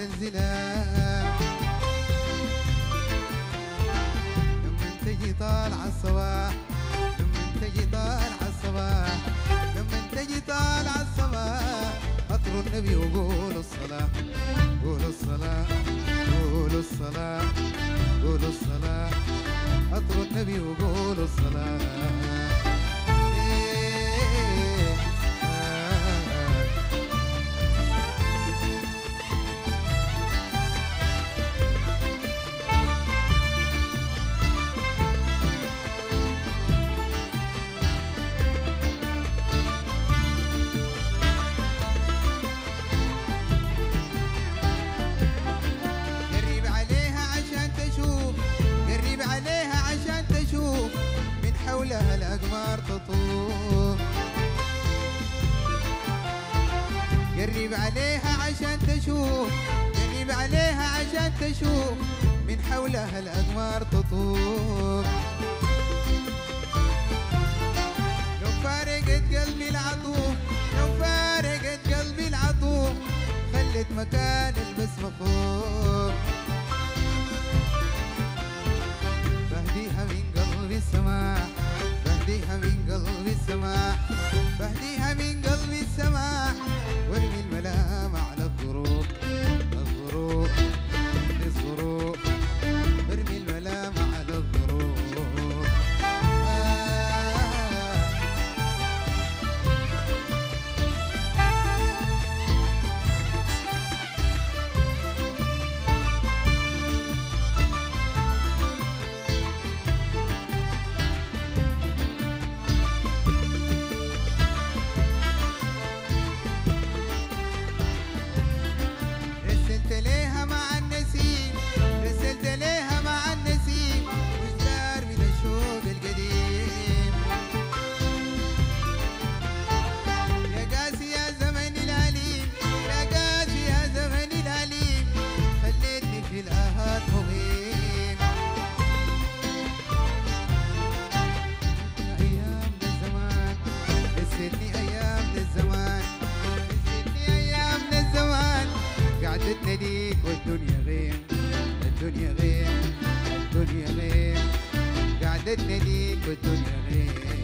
الزلام لما تجي طالع الصباح لما تجي طالع الصباح لما تجي طالع الصباح اطروا النبي وقولوا الصلاة قولوا الصلاة قولوا الصلاة قولوا الصلاة اطروا النبي وقولوا الصلاة إيه، آه. قرب عليها عشان تشوف قرب عليها عشان تشوف من حولها الأقمار تطوف قرب عليها عشان تشوف قرب عليها عشان تشوف من حولها الأقمار تطوف لو فارقت قلبي العطوف لو فارقت قلبي العطوف خلت مكان البسمة فوق بهديها من قلبي السماح بهديها من قلبي السماح بهديها من قلبي السماح وارمي الملام على الظروف الظروف الظروف ارمي الملام على الظروف آه رسلت ليها مع النسيم رسلت ليها مع النسيم وجدار من الشوق القديم يا قاسي يا زمن العليم يا قاسي يا زمن العليم خليتني في الآهات مغيم أيام ذا الزمان نسيتني أيام ذا الزمان نسيتني أيام ذا الزمان قعدت تناديك والدنيا غيم الدنيا غيم الدنيا غيم قعدت تناديك والدنيا غيم